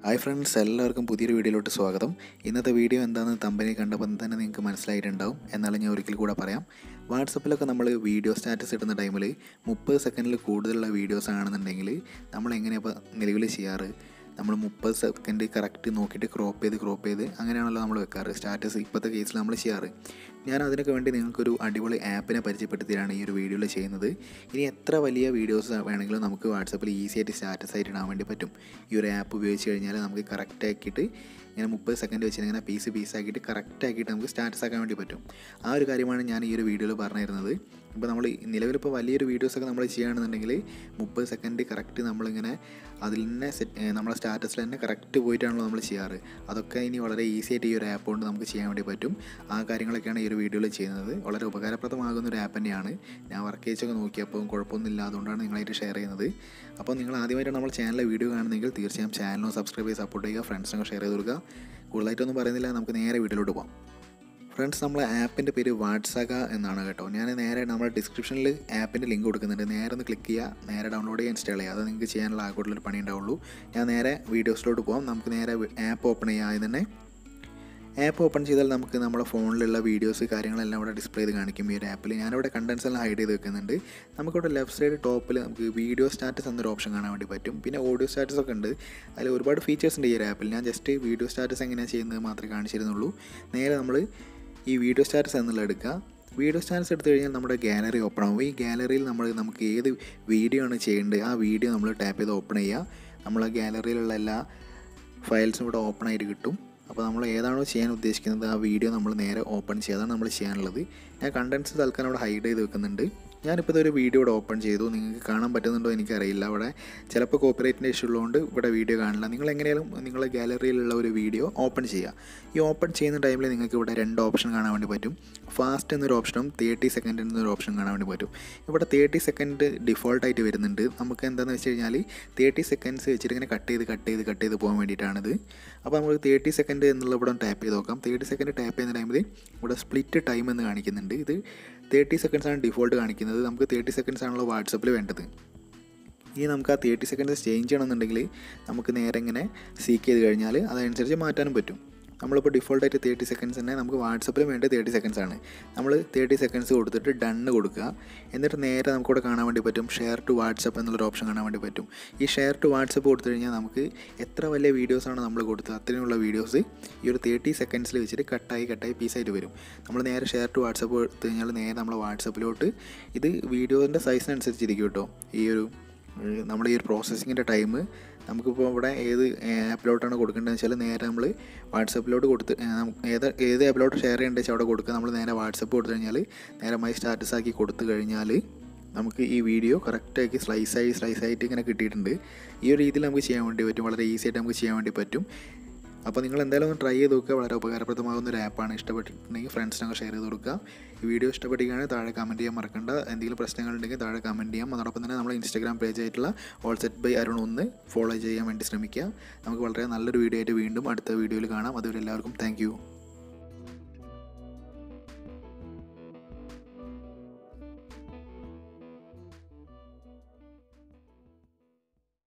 hi friends എല്ലാവർക്കും പുതിയൊരു വീഡിയോയിലോട്ട് സ്വാഗതം ഇന്നത്തെ വീഡിയോ എന്താണെന്ന് തമ്പനി കണ്ടപ്പോൾ തന്നെ നിങ്ങൾക്ക് മനസ്സിലായിട്ടുണ്ടാവും എന്നാലും ഞാൻ ഒരിക്കൽ കൂടെ പറയാം വാട്സപ്പിലൊക്കെ നമ്മൾ വീഡിയോ സ്റ്റാറ്റസ് ഇടുന്ന ടൈമിൽ മുപ്പത് സെക്കൻഡിൽ കൂടുതലുള്ള വീഡിയോസ് ആണെന്നുണ്ടെങ്കിൽ നമ്മൾ എങ്ങനെയാണ് ഇപ്പോൾ നിലവിൽ ചെയ്യാറ് നമ്മൾ മുപ്പത് സെക്കൻഡ് കറക്റ്റ് നോക്കിയിട്ട് ക്രോപ്പ് ചെയ്ത് ക്രോപ്പ് ചെയ്ത് അങ്ങനെയാണല്ലോ നമ്മൾ വെക്കാറ് സ്റ്റാറ്റസ് ഇപ്പോഴത്തെ കേസിൽ നമ്മൾ ചെയ്യാറ് ഞാൻ അതിനൊക്കെ വേണ്ടി നിങ്ങൾക്കൊരു അടിപൊളി ആപ്പിനെ പരിചയപ്പെടുത്തിയാണ് ഈ ഒരു വീഡിയോയിൽ ചെയ്യുന്നത് ഇനി എത്ര വലിയ വീഡിയോസ് വേണമെങ്കിലും നമുക്ക് വാട്സപ്പിൽ ഈസി ആയിട്ട് സ്റ്റാറ്റസ് ആയിട്ട് ഇടാൻ വേണ്ടി പറ്റും ഈ ഒരു ആപ്പ് ഉപയോഗിച്ച് കഴിഞ്ഞാൽ നമുക്ക് കറക്റ്റ് ആക്കിയിട്ട് ഇങ്ങനെ മുപ്പത് സെക്കൻഡ് വെച്ചിട്ട് ഇങ്ങനെ പീസ് പീസ് ആക്കിയിട്ട് കറക്റ്റ് ആക്കിയിട്ട് നമുക്ക് സ്റ്റാറ്റസ് ആക്കാൻ വേണ്ടി പറ്റും ആ ഒരു കാര്യമാണ് ഞാൻ ഈ ഒരു വീഡിയോയിൽ പറഞ്ഞു തരുന്നത് ഇപ്പോൾ നമ്മൾ നിലവിലിപ്പോൾ വലിയൊരു വീഡിയോസൊക്കെ നമ്മൾ ചെയ്യുകയാണെന്നുണ്ടെങ്കിൽ മുപ്പത് സെക്കൻഡ് കറക്റ്റ് നമ്മളിങ്ങനെ അതിൽ തന്നെ സെറ്റ് നമ്മളെ സ്റ്റാറ്റസിൽ തന്നെ കറക്റ്റ് പോയിട്ടാണല്ലോ നമ്മൾ ചെയ്യാറ് അതൊക്കെ ഇനി വളരെ ഈസി ആയിട്ട് ഈ ഒരു ആപ്പ് കൊണ്ട് നമുക്ക് ചെയ്യാൻ വേണ്ടി പറ്റും ആ കാര്യങ്ങളൊക്കെയാണ് ഈ ഒരു വീഡിയോയിൽ ചെയ്യുന്നത് വളരെ ഉപകാരപ്രദമാകുന്ന ഒരു ആപ്പ് തന്നെയാണ് ഞാൻ വർക്ക് ചെയ്ച്ചൊക്കെ നോക്കിയപ്പോൾ കുഴപ്പമൊന്നുമില്ല അതുകൊണ്ടാണ് നിങ്ങളായിട്ട് ഷെയർ ചെയ്യുന്നത് അപ്പോൾ നിങ്ങൾ ആദ്യമായിട്ടാണ് നമ്മൾ ചാനലിലെ വീഡിയോ കാണുന്നെങ്കിൽ തീർച്ചയായും ചാനലും സബ്സ്ക്രൈബ് ചെയ്ത് സപ്പോർട്ട് ചെയ്യുക ഫ്രണ്ട്സിനൊക്കെ ഷെയർ ചെയ്ത് കൊടുക്കുക കൂടുതലായിട്ടൊന്നും പറയുന്നില്ല നമുക്ക് നേരെ വീഡിയോയിലോട്ട് പോകാം ഫ്രണ്ട്സ് നമ്മളെ ആപ്പിൻ്റെ പേര് വാട്സാക എന്നാണ് കേട്ടോ ഞാൻ നേരെ നമ്മുടെ ഡിസ്ക്രിപ്ഷനിൽ ആപ്പിൻ്റെ ലിങ്ക് കൊടുക്കുന്നുണ്ട് നേരെ ഒന്ന് ക്ലിക്ക് ചെയ്യുക നേരെ ഡൗൺലോഡ് ചെയ്യുക ഇൻസ്റ്റാൾ ചെയ്യുക അത് നിങ്ങൾക്ക് ചെയ്യാനുള്ള ആകോട്ടുള്ളൊരു പണി ഉണ്ടാവുള്ളൂ ഞാൻ നേരെ വീഡിയോസിലോട്ട് പോകാം നമുക്ക് നേരെ ആപ്പ് ഓപ്പൺ ചെയ്യാം ആദ്യം തന്നെ ആപ്പ് ഓപ്പൺ ചെയ്താൽ നമുക്ക് നമ്മുടെ ഫോണിലുള്ള വീഡിയോസ് കാര്യങ്ങളെല്ലാം ഇവിടെ ഡിസ്പ്ലേ ചെയ്ത് കാണിക്കും ഈ ഒരു ആപ്പിൽ ഞാനിവിടെ കണ്ടൻസ് എല്ലാം ഹൈഡ് ചെയ്ത് വെക്കുന്നുണ്ട് നമുക്കിവിടെ ലെഫ്റ്റ് സൈഡ് ടോപ്പിൽ നമുക്ക് വീഡിയോ സ്റ്റാറ്റസ് എന്നൊരു ഓപ്ഷൻ കാണാൻ വേണ്ടി പറ്റും പിന്നെ ഓഡിയോ സ്റ്റാറ്റസ് ഒക്കെ ഉണ്ട് അതിൽ ഒരുപാട് ഫീച്ചേഴ്സ് ഉണ്ട് ഈ ഒരു ആപ്പിൽ ഞാൻ ജസ്റ്റ് വീഡിയോ സ്റ്റാറ്റസ് എങ്ങനെയാണ് ചെയ്യുന്നത് മാത്രമേ കാണിച്ചിരുന്നുള്ളൂ നേരെ നമ്മൾ ഈ വീഡിയോ സ്റ്റാറ്റസ് എന്നുള്ള എടുക്കുക വീഡിയോ സ്റ്റാറ്റസ് എടുത്തു കഴിഞ്ഞാൽ നമ്മുടെ ഗാലറി ഓപ്പൺ ആകും ഈ ഗാലറിയിൽ നമ്മൾ നമുക്ക് ഏത് വീഡിയോ ആണ് ചെയ്യേണ്ടത് ആ വീഡിയോ നമ്മൾ ടാപ്പ് ചെയ്ത് ഓപ്പൺ ചെയ്യുക നമ്മളെ ഗാലറിയിലുള്ള എല്ലാ ഫയൽസും ഇവിടെ ഓപ്പൺ ആയിട്ട് കിട്ടും അപ്പോൾ നമ്മൾ ഏതാണോ ചെയ്യാൻ ഉദ്ദേശിക്കുന്നത് ആ വീഡിയോ നമ്മൾ നേരെ ഓപ്പൺ ചെയ്യുക അതാണ് നമ്മൾ ചെയ്യാനുള്ളത് ഞാൻ കണ്ടൻസ് തൽക്കാലം അവിടെ ഹൈഡ് ചെയ്ത് വെക്കുന്നുണ്ട് ഞാനിപ്പോൾ ഇതൊരു വീഡിയോ ഇവിടെ ഓപ്പൺ ചെയ്തു നിങ്ങൾക്ക് കാണാൻ പറ്റുന്നുണ്ടോ എനിക്കറിയില്ല അവിടെ ചിലപ്പോൾ കോപ്പിറൈറ്റിൻ്റെ ഇഷ്യൂ ഉള്ളതുകൊണ്ട് ഇവിടെ വീഡിയോ കാണില്ല നിങ്ങൾ എങ്ങനെയാലും നിങ്ങളുടെ ഗാലറിയിലുള്ള ഒരു വീഡിയോ ഓപ്പൺ ചെയ്യുക ഈ ഓപ്പൺ ചെയ്യുന്ന ടൈമിൽ നിങ്ങൾക്ക് ഇവിടെ രണ്ട് ഓപ്ഷൻ കാണാൻ വേണ്ടി പറ്റും ഫാസ്റ്റ് എന്നൊരു ഓപ്ഷനും തേർട്ടി സെക്കൻഡ് എന്നൊരു ഓപ്ഷൻ കാണാൻ വേണ്ടി പറ്റും ഇവിടെ തേർട്ടി സെക്കൻഡ് ഡിഫോൾട്ടായിട്ട് വരുന്നുണ്ട് നമുക്ക് എന്താണെന്ന് വെച്ച് കഴിഞ്ഞാൽ തേർട്ടി സെക്കൻഡ്സ് വെച്ചിട്ട് ഇങ്ങനെ കട്ട് ചെയ്ത് കട്ട് ചെയ്ത് കട്ട് ചെയ്ത് പോകാൻ വേണ്ടിയിട്ടാണിത് അപ്പോൾ നമ്മൾ തേർട്ടി സെക്കൻഡ് എന്നുള്ള ഇവിടെ ടാപ്പ് ചെയ്ത് നോക്കാം തേർട്ടി സെക്കൻഡ് ടാപ്പ് ചെയ്യുന്ന ടൈമിൽ ഇവിടെ സ്പ്ലിറ്റ് ടൈം എന്ന് കാണിക്കുന്നുണ്ട് ഇത് തേർട്ടി സെക്കൻഡ്സ് ആണ് ഡിഫോൾട്ട് കാണിക്കുന്നത് നമുക്ക് തേർട്ടി സെക്കൻഡ്സ് ആണല്ലോ വാട്സപ്പിൽ വേണ്ടത് ഇനി നമുക്ക് ആ തേർട്ടി സെക്കൻഡ്സ് ചേഞ്ച് ചെയ്യണമെന്നുണ്ടെങ്കിൽ നമുക്ക് നേരെ ഇങ്ങനെ സീക്ക് ചെയ്ത് കഴിഞ്ഞാൽ അതനുസരിച്ച് മാറ്റാനും പറ്റും നമ്മളിപ്പോൾ ഡിഫോൾട്ടായിട്ട് തേർട്ടി സെക്കൻഡ്സ് തന്നെ നമുക്ക് വാട്സപ്പിൽ വേണ്ട തേർട്ടി സെക്കൻഡ്സ് ആണ് നമ്മൾ തേർട്ടി സെക്കൻഡ്സ് കൊടുത്തിട്ട് ഡണ്ണ് കൊടുക്കുക എന്നിട്ട് നേരെ നമുക്കിവിടെ കാണാൻ വേണ്ടി പറ്റും ഷെയർ ടു വാട്സപ്പ് എന്നുള്ളൊരു ഓപ്ഷൻ കാണാൻ വേണ്ടി പറ്റും ഈ ഷെയർ ടു വാട്സപ്പ് കൊടുത്തു കഴിഞ്ഞാൽ നമുക്ക് എത്ര വലിയ വീഡിയോസാണ് നമ്മൾ കൊടുത്തത് അത്രയുള്ള വീഡിയോസ് ഈ ഒരു തേർട്ടി സെക്കൻഡ്സിൽ വെച്ചിട്ട് കട്ടായി കട്ടായി പീസായിട്ട് വരും നമ്മൾ നേരെ ഷെയർ ടു വാട്സപ്പ് കൊടുത്തു കഴിഞ്ഞാൽ നേരെ നമ്മൾ വാട്സപ്പിലോട്ട് ഇത് വീഡിയോൻ്റെ സൈസിനനുസരിച്ചിരിക്കും കേട്ടോ ഈ ഒരു നമ്മൾ ഈ ഒരു പ്രോസസ്സിങ്ങിൻ്റെ ടൈം നമുക്കിപ്പോൾ ഇവിടെ ഏത് ആപ്പിലോട്ടാണ് കൊടുക്കേണ്ടതെന്ന് വെച്ചാൽ നേരെ നമ്മൾ വാട്സപ്പിലോട്ട് കൊടുത്ത് ഏത് ഏത് ആപ്പിലോട്ട് ഷെയർ ചെയ്യേണ്ടത് വെച്ചാൽ അവിടെ കൊടുക്കുക നമ്മൾ നേരെ വാട്സപ്പ് കൊടുത്തു കഴിഞ്ഞാൽ നേരെ മൈ സ്റ്റാറ്റസ് ആക്കി കൊടുത്തു കഴിഞ്ഞാൽ നമുക്ക് ഈ വീഡിയോ കറക്റ്റാക്കി സ്ലൈസായി സ്ലൈസായിട്ട് ഇങ്ങനെ കിട്ടിയിട്ടുണ്ട് ഈ ഒരു രീതിയിൽ നമുക്ക് ചെയ്യാൻ വേണ്ടി പറ്റും വളരെ ഈസി ആയിട്ട് നമുക്ക് ചെയ്യാൻ വേണ്ടി പറ്റും അപ്പോൾ നിങ്ങൾ എന്തായാലും ഒന്ന് ട്രൈ ചെയ്ത് നോക്കുക വളരെ ഉപകാരപ്രദമാകുന്ന ഒരു ആപ്പാണ് ഇഷ്ടപ്പെട്ടിട്ടുണ്ടെങ്കിൽ ഫ്രണ്ട്സിനൊക്കെ ഷെയർ ചെയ്ത് കൊടുക്കുക ഈ വീഡിയോ ഇഷ്ടപ്പെടുകയാണെങ്കിൽ താഴെ കമൻറ്റ് ചെയ്യാൻ മറക്കണ്ട എന്തെങ്കിലും പ്രശ്നങ്ങളുണ്ടെങ്കിൽ താഴെ കമൻറ്റ് ചെയ്യാം അതോടൊപ്പം തന്നെ നമ്മൾ ഇൻസ്റ്റാഗ്രാം പേജ് ആയിട്ടുള്ള ഓൾ സെറ്റ് ബൈ അരുൺ ഒന്ന് ഫോളോ ചെയ്യാൻ വേണ്ടി ശ്രമിക്കുക നമുക്ക് വളരെ നല്ലൊരു വീഡിയോ ആയിട്ട് വീണ്ടും അടുത്ത വീഡിയോയിൽ കാണാം അതുവരെ എല്ലാവർക്കും താങ്ക്